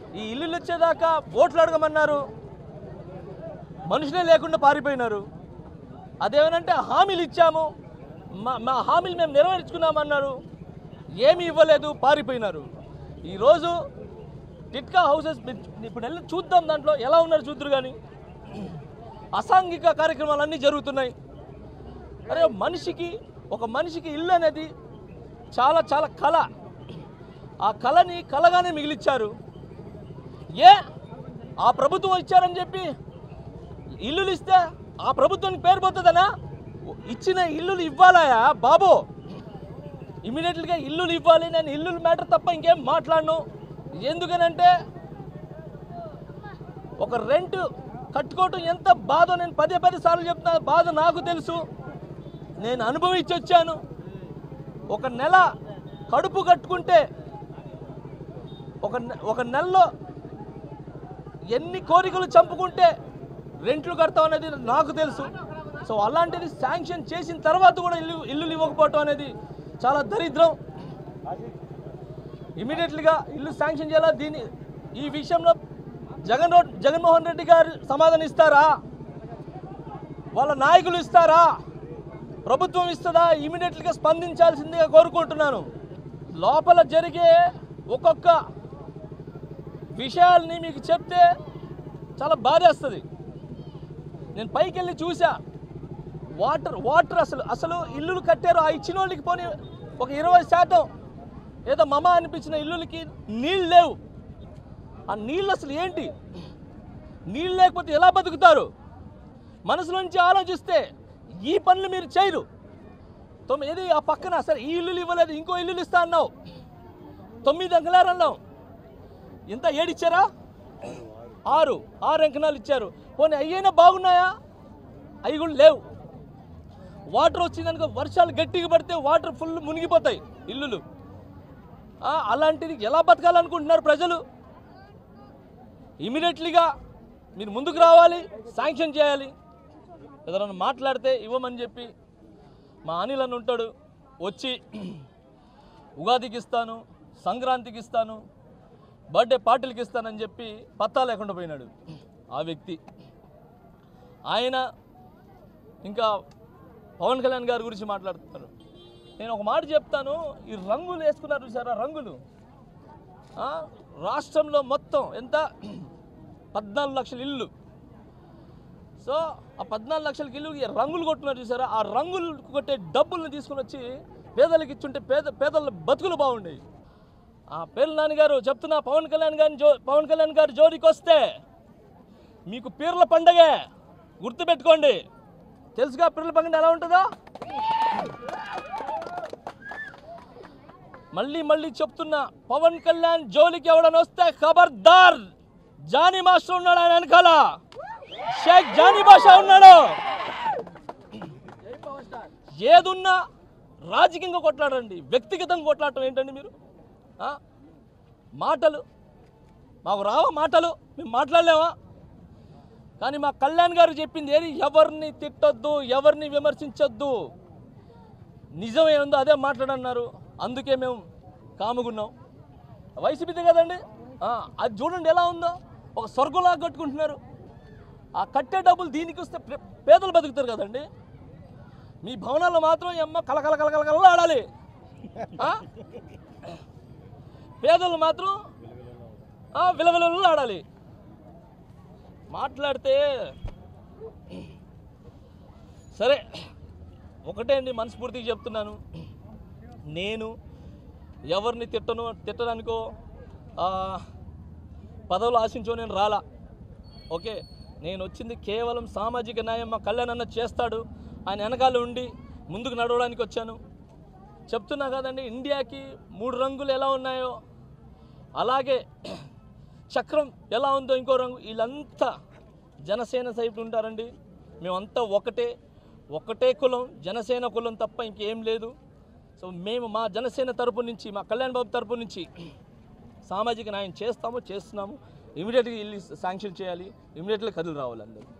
ఈ ఇల్లులు వచ్చేదాకా ఓట్లు అడగమన్నారు మనుషులే లేకుండా పారిపోయినారు అదేమనంటే హామీలు ఇచ్చాము మా మా హామీలు మేము నెరవేర్చుకున్నామన్నారు ఏమీ ఇవ్వలేదు పారిపోయినారు ఈరోజు టిట్కా హౌసెస్ మీరు ఇప్పుడు వెళ్ళి చూద్దాం దాంట్లో ఎలా ఉన్నారు చూద్దరు కానీ అసాంఘిక కార్యక్రమాలన్నీ జరుగుతున్నాయి అరే మనిషికి ఒక మనిషికి ఇల్లు అనేది చాలా చాలా కళ ఆ కళని కలగానే మిగిలిచ్చారు ఏ ఆ ప్రభుత్వం ఇచ్చారని చెప్పి ఇల్లులు ఇస్తే ఆ ప్రభుత్వానికి పేరు పోతుందనా ఇచ్చిన ఇల్లులు ఇవ్వాలయా బాబు ఇమీడియట్గా ఇల్లులు ఇవ్వాలి నేను ఇల్లులు మ్యాటర్ తప్ప ఇంకేం మాట్లాడను ఎందుకనంటే ఒక రెంట్ కట్టుకోవటం ఎంత బాధో నేను పదే పదే సార్లు చెప్తున్నా బాధ నాకు తెలుసు నేను అనుభవించి వచ్చాను ఒక నెల కడుపు కట్టుకుంటే ఒక నె- ఒక నెలలో ఎన్ని కోరికలు చంపుకుంటే రెంట్లు కడతాం అనేది నాకు తెలుసు సో అలాంటిది శాంక్షన్ చేసిన తర్వాత కూడా ఇల్లు ఇల్లులు ఇవ్వకపోవటం అనేది చాలా దరిద్రం ఇమీడియట్లీగా ఇల్లు శాంక్షన్ చేయాలా దీని ఈ విషయంలో జగన్ రో- జగన్మోహన్ రెడ్డి గారు సమాధానం ఇస్తారా వాళ్ళ నాయకులు ఇస్తారా ప్రభుత్వం ఇస్తుందా ఇమీడియట్లీగా స్పందించాల్సిందిగా కోరుకుంటున్నాను లోపల జరిగే ఒక్కొక్క విషయాల్ని మీకు చెప్తే చాలా బాధేస్తుంది నేను పైకి వెళ్ళి చూసా వాటర్ వాటర్ అసలు అసలు ఇల్లులు కట్టారు ఆ ఇచ్చిన వాళ్ళకి పోనీ ఒక ఇరవై శాతం ఏదో మమ అనిపించిన ఇల్లులకి నీళ్ళు లేవు ఆ నీళ్ళు అసలు ఏంటి నీళ్ళు లేకపోతే ఎలా బతుకుతారు మనసులోంచి ఆలోచిస్తే ఈ పనులు మీరు చేయరు తొమ్మిది ఏది ఆ పక్కన సరే ఈ ఇల్లులు ఇవ్వలేదు ఇంకో ఇల్లులు ఇస్తా అన్నావు తొమ్మిది అంకలారు అన్నావు ఇంత ఏడిచ్చారా ఆరు ఆరు అంకణాలు ఇచ్చారు పోనీ అయ్యైనా బాగున్నాయా అవి కూడా లేవు వాటర్ వచ్చిందనుకో వర్షాలు గట్టిగా పడితే వాటర్ ఫుల్ మునిగిపోతాయి ఇల్లులు ఆ, అలాంటిది ఎలా బతకాలనుకుంటున్నారు ప్రజలు ఇమీడియట్లీగా మీరు ముందుకు రావాలి శాంక్షన్ చేయాలి ఏదైనా మాట్లాడితే ఇవ్వమని చెప్పి మా అనిల్ అని ఉంటాడు వచ్చి ఉగాదికి ఇస్తాను సంక్రాంతికి ఇస్తాను బర్త్డే పార్టీలకి ఇస్తానని చెప్పి పత్తా లేకుండా పోయినాడు ఆ వ్యక్తి ఆయన ఇంకా పవన్ కళ్యాణ్ గారి గురించి మాట్లాడుతున్నారు నేను ఒక మాట చెప్తాను ఈ రంగులు వేసుకున్నారు చూసారా రంగులు ఆ, రాష్ట్రంలో మొత్తం ఎంత పద్నాలుగు లక్షల ఇల్లు సో ఆ పద్నాలుగు లక్షలకి ఇల్లు ఈ రంగులు కొట్టున్నారు చూసారా ఆ రంగులు కొట్టే డబ్బుల్ని తీసుకుని వచ్చి పేదలకు ఇచ్చుంటే పేద పేదల బతుకులు బాగుండేవి ఆ పేర్ల నాన్నగారు చెప్తున్నా పవన్ కళ్యాణ్ గారిని జో పవన్ కళ్యాణ్ గారి జోలికి వస్తే మీకు పీర్ల పండగే గుర్తుపెట్టుకోండి తెలుసుగా పీర్ల పండుగ ఎలా ఉంటుందో మళ్ళీ మళ్ళీ చెప్తున్నా పవన్ కళ్యాణ్ జోలికి ఎవడని వస్తే ఖబర్దార్ జానీ మాస్టర్ ఉన్నాడు ఆయన వెనకాల షేక్ జానీ బాషా ఉన్నాడు ఏదున్నా రాజకీయంగా కొట్లాడండి వ్యక్తిగతంగా కొట్లాడటం ఏంటండి మీరు ఆ? మాటలు మాకు రావా మాటలు మేము మాట్లాడలేమా కానీ మా కళ్యాణ్ గారు చెప్పింది ఏది ఎవరిని తిట్టొద్దు ఎవరిని విమర్శించొద్దు నిజం ఏముందో అదే మాట్లాడన్నారు అందుకే మేము కాముగున్నాం వైసీపీదే కదండి ఆ, అది చూడండి ఎలా ఉందో ఒక స్వర్గంలాగా కట్టుకుంటున్నారు ఆ కట్టే డబ్బులు దీనికి వస్తే పే- పేదలు బతుకుతారు కదండి మీ భవనాల్లో మాత్రం ఈ అమ్మ కలకల కలకల కల ఆడాలి ఆ? పేదలు మాత్రం ఆ, విలవిలలు ఆడాలి మాట్లాడితే సరే ఒకటే అండి మనస్ఫూర్తిగా చెప్తున్నాను నేను ఎవరిని తిట్టను తిట్టడానికో ఆ, పదవులు ఆశించో నేను రాలా ఓకే నేను వచ్చింది కేవలం సామాజిక న్యాయం మా కళ్యాణ్ అన్న చేస్తాడు ఆయన వెనకాల ఉండి ముందుకు నడవడానికి వచ్చాను చెప్తున్నా కదండి ఇండియాకి మూడు రంగులు ఎలా ఉన్నాయో అలాగే చక్రం ఎలా ఉందో ఇంకో రంగు వీళ్ళంతా జనసేన సైపు ఉంటారండి మేమంతా ఒకటే ఒకటే కులం జనసేన కులం తప్ప ఇంకేం లేదు సో మేము మా జనసేన తరపు నుంచి మా కళ్యాణ్ బాబు తరపు నుంచి సామాజిక న్యాయం చేస్తాము చేస్తున్నాము ఇమీడియట్గా ఇల్లు శాంక్షన్ చేయాలి ఇమీడియట్గా కదులు రావాలి అందరూ